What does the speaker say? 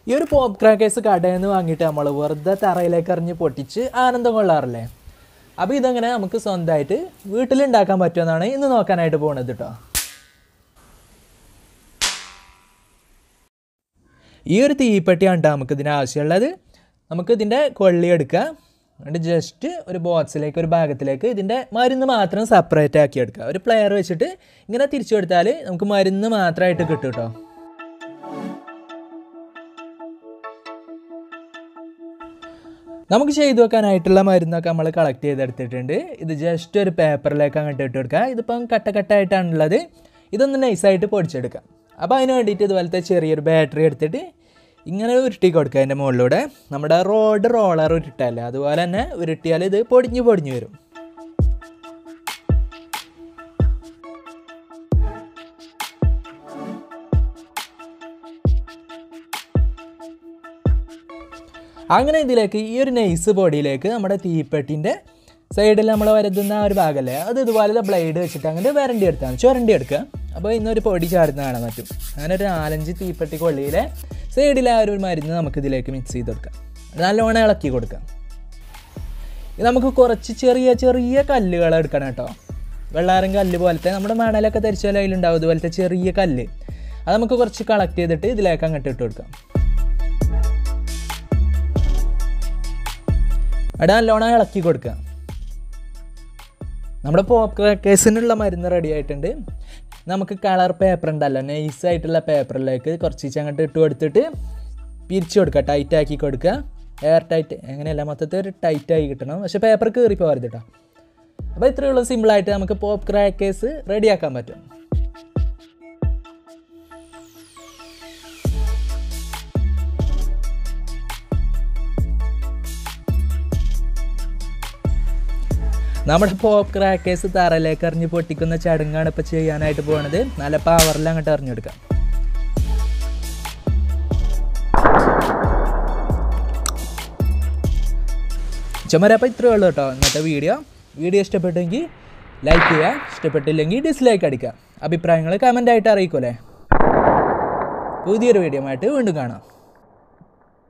ഈ ഒരു pop crackers കടയിൽ നിന്ന് വാങ്ങിയിട്ട് നമ്മൾ വെറുതെ തറയിലേക്ക് എറിഞ്ഞ് പൊട്ടിച്ച് ആനന്ദം കൊള്ളാറില്ലേ അപ്പോൾ ഇതെങ്ങനെ നമുക്ക് സ്വന്തമായിട്ട് വീട്ടിലുണ്ടാക്കാൻ പറ്റുമെന്നാണ് ഇന്ന് നോക്കാനായിട്ട് പോകുന്നത് കേട്ടോ ഈ ഒരു തീപ്പെട്ടിയാണ് കേട്ടോ നമുക്ക് ഇതിന് ആവശ്യമുള്ളത് നമുക്ക് ഇതിൻ്റെ കൊള്ളി എടുക്കുക എന്നിട്ട് ജസ്റ്റ് ഒരു ബോക്സിലേക്ക് ഒരു ഭാഗത്തിലേക്ക് ഇതിൻ്റെ മരുന്ന് മാത്രം സെപ്പറേറ്റ് ആക്കി എടുക്കുക ഒരു പ്ലെയർ വെച്ചിട്ട് ഇങ്ങനെ തിരിച്ചു കൊടുത്താൽ നമുക്ക് മരുന്ന് മാത്രമായിട്ട് കിട്ടും കേട്ടോ നമുക്ക് ചെയ്തു വെക്കാനായിട്ടുള്ള മരുന്നൊക്കെ നമ്മൾ കളക്ട് ചെയ്തെടുത്തിട്ടുണ്ട് ഇത് ജസ്റ്റ് ഒരു പേപ്പറിലേക്ക് അങ്ങോട്ട് ഇട്ട് കൊടുക്കുക ഇതിപ്പം കട്ട കട്ടായിട്ടാണുള്ളത് ഇതൊന്ന് നൈസായിട്ട് പൊടിച്ചെടുക്കാം അപ്പോൾ അതിന് വേണ്ടിയിട്ട് ഇതുപോലത്തെ ചെറിയൊരു ബാറ്ററി എടുത്തിട്ട് ഇങ്ങനെ ഉരുട്ടി കൊടുക്കുക അതിൻ്റെ മുകളിലൂടെ നമ്മുടെ റോഡ് റോളർ ഉരുട്ടല്ലേ അതുപോലെ തന്നെ ഉരുട്ടിയാൽ ഇത് പൊടിഞ്ഞ് പൊടിഞ്ഞ് വരും അങ്ങനെ ഇതിലേക്ക് ഈ ഒരു നൈസ് പൊടിയിലേക്ക് നമ്മുടെ തീപ്പെട്ടിൻ്റെ സൈഡിൽ നമ്മൾ വരുത്തുന്ന ആ ഒരു ഭാഗമല്ലേ അത് ഇതുപോലെ ബ്ലേഡ് വെച്ചിട്ട് അങ്ങനെ വരണ്ടി എടുത്താണ് ചുരണ്ടി എടുക്കുക അപ്പോൾ ഇന്നൊരു പൊടി ചാടുന്ന കാണാൻ പറ്റും അങ്ങനെ ഒരു നാലഞ്ച് തീപ്പെട്ടി കൊള്ളിയിലെ സൈഡിലെ ആ ഒരു മരുന്ന് നമുക്ക് ഇതിലേക്ക് മിക്സ് ചെയ്ത് കൊടുക്കാം നല്ലോണം ഇളക്കി കൊടുക്കാം ഇത് നമുക്ക് കുറച്ച് ചെറിയ ചെറിയ കല്ലുകൾ എടുക്കണം കേട്ടോ വെള്ളാരം കല്ല് പോലത്തെ നമ്മുടെ മണലൊക്കെ തരിച്ചാൽ അതിലുണ്ടാവും ഇതുപോലത്തെ ചെറിയ കല്ല് അത് നമുക്ക് കുറച്ച് കളക്ട് ചെയ്തിട്ട് ഇതിലേക്ക് അങ്ങോട്ട് ഇട്ട് കൊടുക്കാം അവിടെ നല്ലോണം ഇളക്കി കൊടുക്കുക നമ്മുടെ പോപ്പ് ക്രാക്കേഴ്സിനുള്ള മരുന്ന് റെഡി ആയിട്ടുണ്ട് നമുക്ക് കളർ പേപ്പർ ഉണ്ടല്ലോ നൈസ് ആയിട്ടുള്ള പേപ്പറിലേക്ക് കുറച്ച് അങ്ങോട്ട് ഇട്ട് കൊടുത്തിട്ട് പിരിച്ചു കൊടുക്കുക ടൈറ്റ് ആക്കി കൊടുക്കുക എയർ ടൈറ്റ് എങ്ങനെയല്ല മൊത്തത്തിൽ ഒരു ടൈറ്റ് ആയി കിട്ടണം പക്ഷേ പേപ്പർ കീറി പോകരുത് കേട്ടോ അപ്പോൾ ഇത്രയേ ഉള്ളൂ സിമ്പിളായിട്ട് നമുക്ക് പോപ്പ് ക്രാക്കേഴ്സ് റെഡിയാക്കാൻ പറ്റും നമ്മുടെ പോപ്പ് ക്രാക്കേഴ്സ് തറയിലേക്ക് എറിഞ്ഞ് പൊട്ടിക്കുന്ന ചടങ്ങാണ് ഇപ്പോൾ ചെയ്യാനായിട്ട് പോകുന്നത് നല്ല പവറിൽ അങ്ങോട്ട് എറിഞ്ഞെടുക്കാം ചുമരപ്പം ഇത്രയേ ഉള്ളൂ കേട്ടോ ഇന്നത്തെ വീഡിയോ വീഡിയോ ഇഷ്ടപ്പെട്ടെങ്കിൽ ലൈക്ക് ചെയ്യുക ഇഷ്ടപ്പെട്ടില്ലെങ്കിൽ ഡിസ്ലൈക്ക് അടിക്കുക അഭിപ്രായങ്ങൾ കമൻ്റ് ആയിട്ട് അറിയിക്കൂലേ പുതിയൊരു വീഡിയോ ആയിട്ട് വീണ്ടും കാണാം